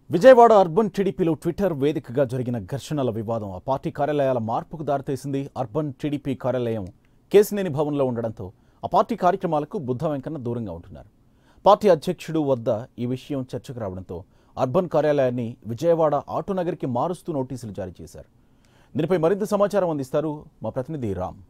Vijayawada urban టీడీపీలో Twitter వేదికగా జరిగిన ఘర్షణల వివాదం ఆ పార్టీ కార్యాలయాల మార్పుకు దారితీసింది అర్బన్ టీడీపీ కార్యాలయం కేసినేని భవన్లో ఉండడంతో ఆ పార్టీ కార్యక్రమాలకు బుద్ధ వెంకన్న దూరంగా ఉంటున్నారు పార్టీ అధ్యక్షుడు వద్ద ఈ విషయం చర్చకు రావడంతో అర్బన్ కార్యాలయాన్ని విజయవాడ ఆటోనగర్కి మారుస్తూ నోటీసులు జారీ చేశారు దీనిపై మరింత సమాచారం అందిస్తారు మా ప్రతినిధి రామ్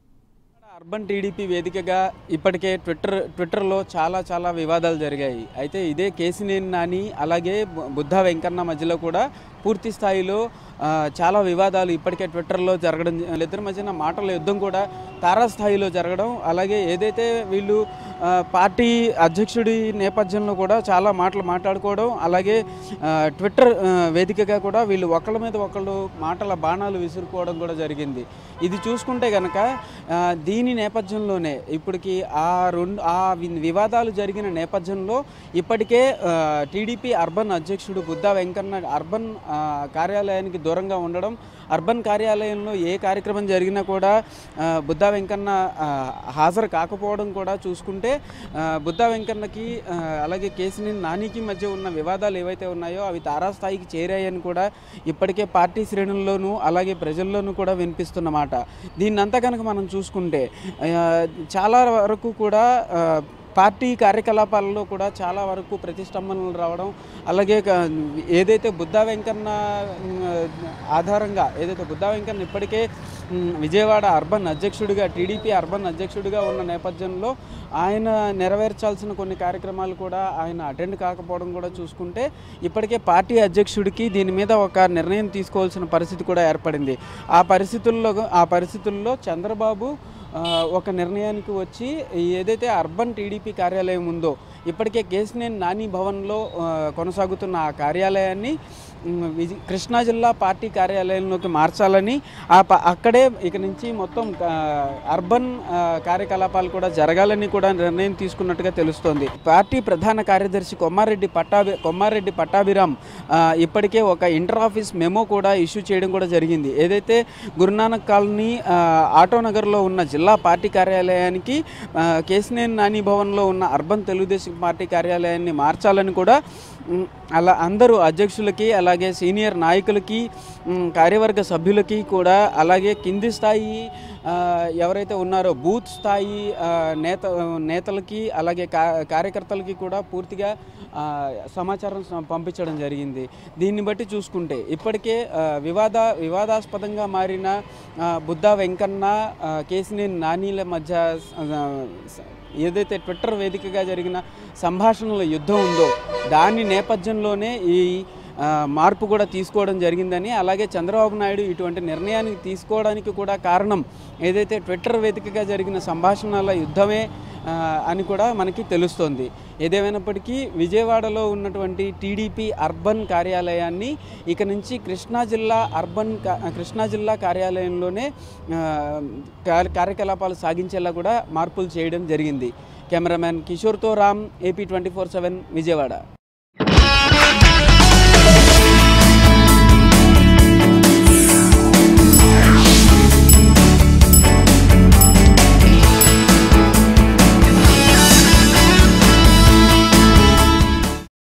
అర్బన్ టీడీపీ వేదికగా ఇప్పటికే ట్విట్టర్ ట్విట్టర్లో చాలా చాలా వివాదాలు జరిగాయి అయితే ఇదే కేసినేని నాని అలాగే బు- బుద్ధ వెంకన్న మధ్యలో కూడా పూర్తి స్థాయిలో ఆ, చాలా వివాదాలు ఇప్పటికే ట్విట్టర్లో జరగడం వీళ్ళిద్దరి మధ్యన మాటల యుద్ధం కూడా తారాస్థాయిలో జరగడం అలాగే ఏదైతే వీళ్ళు ఆ, పార్టీ అధ్యక్షుడి నేపథ్యంలో కూడా చాలా మాటలు మాట్లాడుకోవడం అలాగే ఆ, ట్విట్టర్ ఆ, వేదికగా కూడా వీళ్ళు ఒకళ్ళ మీద ఒకళ్ళు మాటల బాణాలు విసురుకోవడం కూడా జరిగింది ఇది చూసుకుంటే కనుక ఆ, దీని నేపథ్యంలోనే ఇప్పటికి ఆ రెండు ఆ వి- వివాదాలు జరిగిన నేపథ్యంలో ఇప్పటికే ఆ, టీడీపీ అర్బన్ అధ్యక్షుడు బుద్ధ వెంకన్న అర్బన్ ఆ, కార్యాలయానికి దూరంగా ఉండడం అర్బన్ కార్యాలయంలో ఏ కార్యక్రమం జరిగినా కూడా ఆ, బుద్ధ వెంకన్న ఆ, హాజరు కాకపోవడం కూడా చూసుకుంటే ఆ, బుద్ధ వెంకన్నకి ఆ, అలాగే కేసినేని నానికి మధ్య ఉన్న వివాదాలు ఏవైతే ఉన్నాయో అవి తారాస్థాయికి చేరాయని కూడా ఇప్పటికే పార్టీ శ్రేణుల్లోనూ అలాగే ప్రజల్లోనూ కూడా వినిపిస్తున్నమాట దీన్నంతా కనుక మనం చూసుకుంటే ఆ, చాలా వరకు కూడా ఆ, పార్టీ కార్యకలాపాలలో కూడా చాలా వరకు ప్రతిష్టంభనలు రావడం అలాగే క- ఏదైతే బుద్ధ వెంకన్న ఉమ్, ఆధారంగా ఏదైతే బుద్ధ వెంకన్న ఇప్పటికే ఉమ్, విజయవాడ అర్బన్ అధ్యక్షుడిగా టీడీపీ అర్బన్ అధ్యక్షుడిగా ఉన్న నేపథ్యంలో ఆయన నెరవేర్చాల్సిన కొన్ని కార్యక్రమాలు కూడా ఆయన అటెండ్ కాకపోవడం కూడా చూసుకుంటే ఇప్పటికే పార్టీ అధ్యక్షుడికి దీని మీద ఒక నిర్ణయం తీసుకోవాల్సిన పరిస్థితి కూడా ఏర్పడింది ఆ పరిస్థితుల్లో ఆ పరిస్థితుల్లో చంద్రబాబు ఆ, ఒక నిర్ణయానికి వచ్చి ఏదైతే అర్బన్ టీడీపీ కార్యాలయం ఉందో ఇప్పటికే కేసినేని నాని భవన్లో ఆ, కొనసాగుతున్న ఆ కార్యాలయాన్ని ఉమ్, విజ కృష్ణా జిల్లా పార్టీ కార్యాలయంలోకి మార్చాలని ఆ ప- అక్కడే ఇక నుంచి మొత్తం ఆ, అర్బన్ ఆ, కార్యకలాపాలు కూడా జరగాలని కూడా నిర్ణయం తీసుకున్నట్టుగా తెలుస్తోంది పార్టీ ప్రధాన కార్యదర్శి కొమ్మారెడ్డి పట్టాభి కొమ్మారెడ్డి పట్టాభిరామ్ ఆ, ఇప్పటికే ఒక ఇంటర్ ఆఫీస్ మెమో కూడా ఇష్యూ చేయడం కూడా జరిగింది ఏదైతే గురునానక్ కాలనీ ఆ, ఆటోనగర్లో ఉన్న జిల్లా పార్టీ కార్యాలయానికి ఆ, కేసినేని నాని భవన్లో ఉన్న అర్బన్ తెలుగుదేశం పార్టీ కార్యాలయాన్ని మార్చాలని కూడా ఉమ్, అలా అందరూ అధ్యక్షులకి అలాగే సీనియర్ నాయకులకి ఉమ్, కార్యవర్గ సభ్యులకి కూడా అలాగే కింది స్థాయి ఆ, ఎవరైతే ఉన్నారో బూత్ స్థాయి ఆ, నేత నేతలకి అలాగే కా కార్యకర్తలకి కూడా పూర్తిగా ఆ, సమాచారం స- పంపించడం జరిగింది దీన్ని బట్టి చూసుకుంటే ఇప్పటికే ఆ, వివాద వివాదాస్పదంగా మారిన ఆ, బుద్ధ వెంకన్న ఆ, కేసినేని నానీల మధ్య ఆ, స- ఏదైతే ట్విట్టర్ వేదికగా జరిగిన సంభాషణల యుద్ధం ఉందో దాని నేపథ్యంలోనే ఈ ఆ, మార్పు కూడా తీసుకోవడం జరిగిందని అలాగే చంద్రబాబు నాయుడు ఇటువంటి నిర్ణయాన్ని తీసుకోవడానికి కూడా కారణం ఏదైతే ట్విట్టర్ వేదికగా జరిగిన సంభాషణల యుద్ధమే ఆ, అని కూడా మనకి తెలుస్తోంది ఏదేమైనప్పటికీ విజయవాడలో ఉన్నటువంటి టీడీపీ అర్బన్ కార్యాలయాన్ని ఇక నుంచి కృష్ణా జిల్లా అర్బన్ కా- కృష్ణా జిల్లా కార్యాలయంలోనే ఆ, కార్య- కార్యకలాపాలు సాగించేలా కూడా మార్పులు చేయడం జరిగింది కెమెరామ్యాన్ కిషోర్తో Ram AP twenty four seven Vijayawada